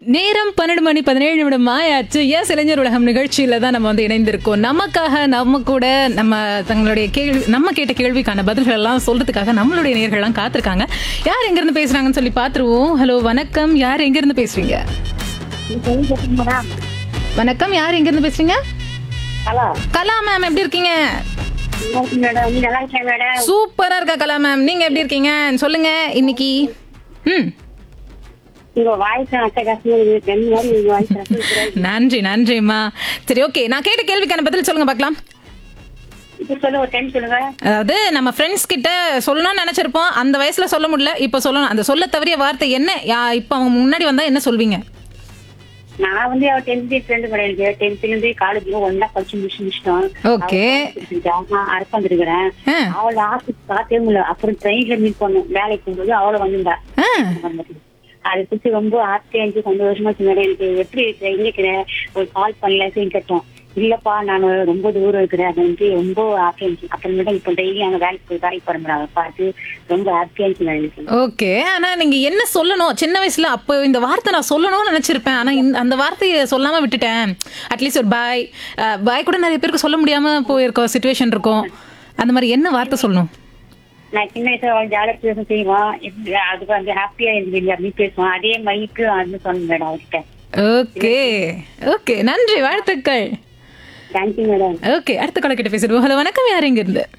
நேரம் பன்னெண்டு மணி பதினேழு நிமிடம் ஆயாச்சு எஸ் இளைஞர் உலகம் நிகழ்ச்சியில தான் நம்ம வந்து இணைந்திருக்கோம் நமக்காக நம்ம கூட நம்ம தங்களுடைய கேள்வி நம்ம கேட்ட கேள்விக்கான பதில்கள் எல்லாம் சொல்றதுக்காக நம்மளுடைய நேர்கள்லாம் காத்திருக்காங்க யார் எங்க இருந்து பேசுறாங்கன்னு சொல்லி பாத்துருவோம் ஹலோ வணக்கம் யார் எங்க இருந்து பேசுறீங்க மேடம் வணக்கம் யார் எங்க இருந்து பேசுறீங்க ஹலோ கலா மேம் எப்படி இருக்கீங்க மேடம் நீ நல்லா இருக்கேன் மேடம் சூப்பரா இருக்கா கலா மேம் நீங்க எப்படி இருக்கீங்க சொல்லுங்க இன்னைக்கு ம் உங்க வாய்ஸ் அட்டகாசமா இருக்கு தென் மாதிரி உங்க வாய்ஸ் ரசிக்கிறேன் நன்றி நன்றிம்மா சரி ஓகே நான் கேட்ட கேள்விக்கான பதில் சொல்லுங்க பார்க்கலாம் இப்ப சொல்லுங்க ஒரு டைம் சொல்லுங்க அதாவது நம்ம ஃப்ரெண்ட்ஸ் கிட்ட சொல்லணும்னு நினைச்சிருப்போம் அந்த வயசுல சொல்ல முடியல இப்ப சொல்லணும் அந்த சொல்ல தவறிய வார்த்தை என்ன யா- இப்ப அவங்க முன்னாடி வந்தா என்ன சொல்வீங்க நான் வந்து அவ டென்த் ஃப்ரெண்டு கிடையாது டென்த்ல இருந்து காலேஜ்ல ஒன்னா படிச்சு முடிச்சு முடிச்சிட்டோம் Okay. அரசம் இருக்கிறேன் ஆ. அவளோட ஆஃபீஸ் பார்த்தே முடியல அப்புறம் ட்ரெயின்ல மீட் பண்ணோம் வேலைக்கு போகும்போது அவளை வந்திருந்தா ஆ, அதை குறிச்சு ரொம்ப ஆசையா இருந்துச்சு சந்தோஷமா சொன்னேன் எனக்கு எப்படி இருக்கிற எங்க இருக்கிற ஒரு கால் பண்ணல சரி கேட்டோம் இல்லப்பா நான் ரொம்ப தூரம் இருக்கிறேன் அது வந்து ரொம்ப ஹாப்பியா இருந்துச்சு அப்புறமேட்டு இப்போ டெய்லி அங்க வேலைக்கு போய் வேலைக்கு போறோம் அதை பார்த்து ரொம்ப ஹாப்பியா இருந்துச்சு எனக்கு ஓகே ஆனா நீங்க என்ன சொல்லணும் சின்ன வயசுல அப்போ இந்த வார்த்தை நான் சொல்லணும்னு நினைச்சிருப்பேன் ஆனா இந்த- அந்த வார்த்தையை சொல்லாம விட்டுட்டேன் அட்லீஸ்ட் ஒரு பாய் பாய் கூட நிறைய பேருக்கு சொல்ல முடியாம போயிருக்கோம் சுச்சுவேஷன் இருக்கும் அந்த மாதிரி என்ன வார்த்தை சொல்லணும் நான் சின்ன வயசுல அவன் ஜாலியா பேச செய்வான் எப்படி அதுக்கு வந்து ஹாப்பியா இருந்து அப்படின்னு பேசுவான் அதே மைக்கு அது சொன்னேன் மேடம் அவர்கிட்ட ஓகே ஓகே நன்றி வாழ்த்துக்கள் தேங்க்யூ மேடம் ஓகே அடுத்த கால கிட்ட பேசிடுவோம் ஹலோ வணக்கம் யார் எங்க இருந்து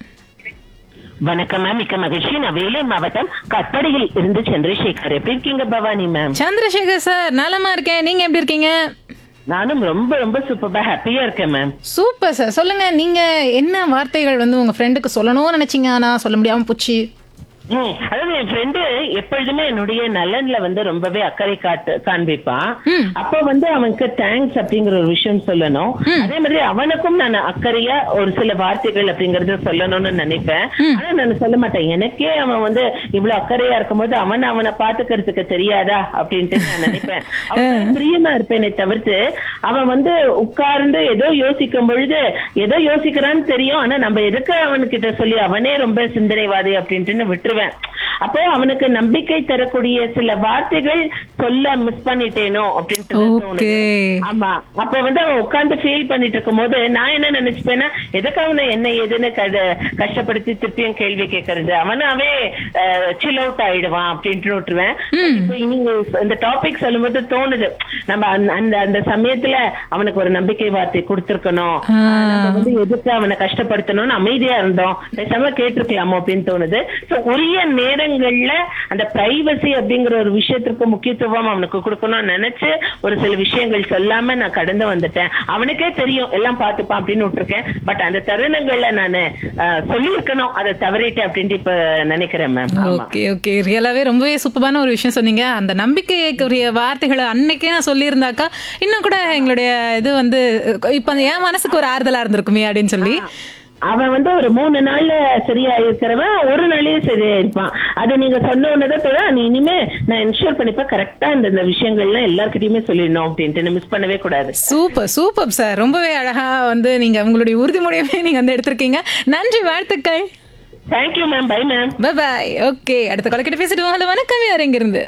வணக்கம் மேம் மிக்க மகிழ்ச்சி நான் வேலூர் மாவட்டம் கற்படையில் இருந்து சந்திரசேகர் எப்படி இருக்கீங்க பவானி மேம் சந்திரசேகர் சார் நலமா இருக்கேன் நீங்க எப்படி இருக்கீங்க நானும் ரொம்ப ரொம்ப சூப்பரா ஹாப்பியா இருக்கேன் மேம் சூப்பர் சார் சொல்லுங்க நீங்க என்ன வார்த்தைகள் வந்து உங்க ஃப்ரெண்டுக்கு சொல்லணும்னு நினைச்சீங்க ஆனா சொல்ல முடியாம போச்சு ம், அதாவது என் ஃப்ரெண்டு எப்பொழுதுமே என்னுடைய நலன்ல வந்து ரொம்பவே அக்கறை காட்டு காண்பிப்பான் ம். அப்ப வந்து அவனுக்கு தேங்க்ஸ் அப்படிங்கிற ஒரு விஷயம் சொல்லணும் அதே மாதிரி அவனுக்கும் நான் அக்கறையா ஒரு சில வார்த்தைகள் அப்படிங்கறத சொல்லணும்னு நினைப்பேன் ஆனா நான் சொல்ல மாட்டேன் எனக்கே அவன் வந்து இவ்வளவு அக்கறையா இருக்கும்போது அவன் அவனை பாத்துக்கிறதுக்கு தெரியாதா அப்படின்ட்டு நான் நினைப்பேன் அவன் பிரியமா இருப்பேனே தவிர்த்து அவன் வந்து உட்கார்ந்து ஏதோ யோசிக்கும் பொழுது ஏதோ யோசிக்கிறான்னு தெரியும் ஆனா நம்ம எதுக்கு அவன்கிட்ட சொல்லி அவனே ரொம்ப சிந்தனைவாதி அப்படின்ட்டு விட்டுருவேன் அப்போ அவனுக்கு நம்பிக்கை தரக்கூடிய சில வார்த்தைகள் சொல்ல மிஸ் பண்ணிட்டேனோ அப்படின்ட்டு தோணுது ஓகே ஆமா அப்ப வந்து அவன் உட்கார்ந்து ஃபீல் பண்ணிட்டு இருக்கும்போது நான் என்ன நினைச்சுப்பேன்னா எதுக்கு அவனை என்ன ஏதுன்னு கத- கஷ்டப்படுத்தி திருப்பியும் கேள்வி கேட்கறது அவனாவே சில் அவுட் ஆயிடுவான் அப்படின்ட்டு விட்டுருவேன் இப்போ நீங்க இந்த டாபிக் சொல்லும்போது தோணுது நம்ம அந்த- அந்த அந்த சமயத்துல அவனுக்கு ஒரு நம்பிக்கை வார்த்தை கொடுத்திருக்கணும் ஆ. நம்ம வந்து எதுக்கு அவனை கஷ்டப்படுத்தணும்னு அமைதியா இருந்தோம் பேசாம கேட்டிருக்கலாமோ அப்படின்னு தோணுது சோ உரிய நேரங்கள்ல அந்த பிரைவசி அப்படிங்கிற ஒரு விஷயத்திற்கு முக்கியத்துவம் அவனுக்கு கொடுக்கணும்னு நினைச்சு ஒரு சில விஷயங்கள் சொல்லாம நான் கடந்து வந்துட்டேன் அவனுக்கே தெரியும் எல்லாம் பார்த்துப்பான் அப்படின்னு விட்டுருக்கேன் பட் அந்த தருணங்கள்ல நானு அஹ், சொல்லியிருக்கணும் அதை தவறிட்டேன் அப்படின்ட்டு இப்ப நினைக்கிறேன் மேம் ஆமா ஓகே ஓகே ரியலாவே ரொம்பவே சூப்பரான ஒரு விஷயம் சொன்னீங்க அந்த நம்பிக்கைக்குரிய வார்த்தைகளை அன்னைக்கே நான் சொல்லியிருந்தாக்கா இன்னும் கூட எங்களுடைய இது வந்து இப்ப அந்த என் மனசுக்கு ஒரு ஆறுதலா இருந்திருக்குமே அப்படின்னு சொல்லி அவன் வந்து ஒரு மூணு நாள்ல சரியா இருக்கிறவன் ஒரு நாளே சரியா இருப்பான் அது நீங்க சொன்ன உடனேதான் தோணும், நீ இனிமே நான் இன்ஷூர் பண்ணிப்பேன் கரெக்டா இந்த இந்த விஷயங்கள்லாம் எல்லார்கிட்டயுமே சொல்லிடணும் அப்படின்ட்டு மிஸ் பண்ணவே கூடாது சூப்பர் சூப்பர் சார் ரொம்பவே அழகா வந்து நீங்க உங்களுடைய உறுதிமொழியவே நீங்க வந்து எடுத்திருக்கீங்க நன்றி வாழ்த்துக்கள் thank you ma'am bye ma'am bye bye okay அடுத்த கொலைக்கிட்ட பேசிடுவோம் ஹலோ வணக்கம் யார் எங்க இருந்து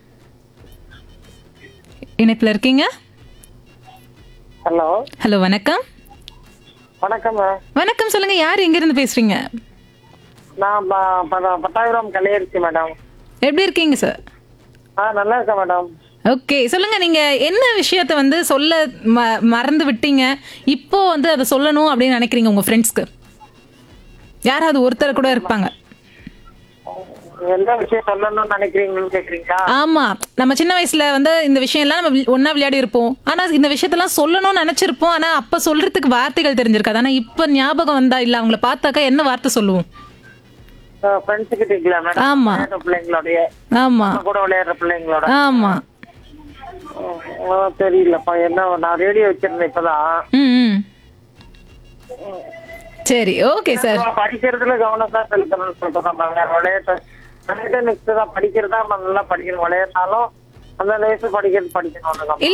இணைப்புல இருக்கீங்க ஹலோ ஹலோ வணக்கம் வணக்கம் வணக்கம் சொல்லுங்க யார் எங்க இருந்து பேசுறீங்க நான் ப- ப- பட்டாபிராம் கலையரிசி மேடம் எப்படி இருக்கீங்க சார் ஆ நல்லா இருக்கேன் மேடம் ஓகே சொல்லுங்க நீங்க என்ன விஷயத்த வந்து சொல்ல ம- மறந்து விட்டீங்க இப்போ வந்து அதை சொல்லணும் அப்படின்னு நினைக்கிறீங்க உங்க ஃப்ரெண்ட்ஸ்க்கு யாராவது ஒருத்தர் கூட இருப்பாங்க எந்த விஷயம் சொல்லணும்னு நினைக்கிறீங்கன்னு கேக்குறீங்களா ஆமா நம்ம சின்ன வயசுல வந்து இந்த விஷயம் எல்லாம் நம்ம வி- ஒண்ணா விளையாடி இருப்போம் ஆனா இந்த விஷயத்தெல்லாம் சொல்லணும்னு நினைச்சிருப்போம் ஆனா அப்ப சொல்றதுக்கு வார்த்தைகள் தெரிஞ்சிருக்காது ஆனா இப்ப ஞாபகம் வந்தா இல்ல அவங்கள பார்த்தாக்கா என்ன வார்த்தை சொல்லுவோம் ஃப்ரெண்ட்ஸ் கிட்ட இருக்கல மேடம் ஆமா. விளையாடுற பிள்ளைங்களோடைய ஆமா நம்ம கூட விளையாடுற பிள்ளைங்களோட ஆமா ஆ, தெரியலப்பா என்ன நான் ரேடியோ வச்சிருந்தேன் இப்பதான் ம் ம். சரி ஓகே சார் நான் படிக்கிறதுல கவனம் தான் செலுத்தணும்னு சொல்றேன் நான் வேற விளையாட்டு விளையாட்டு நெக்ஸ்ட் தான் படிக்கிறதா நம்ம நல்லா படிக்கணும் விளையாட்டாலும் அந்த வயசு படிக்கிறது படிக்கணும்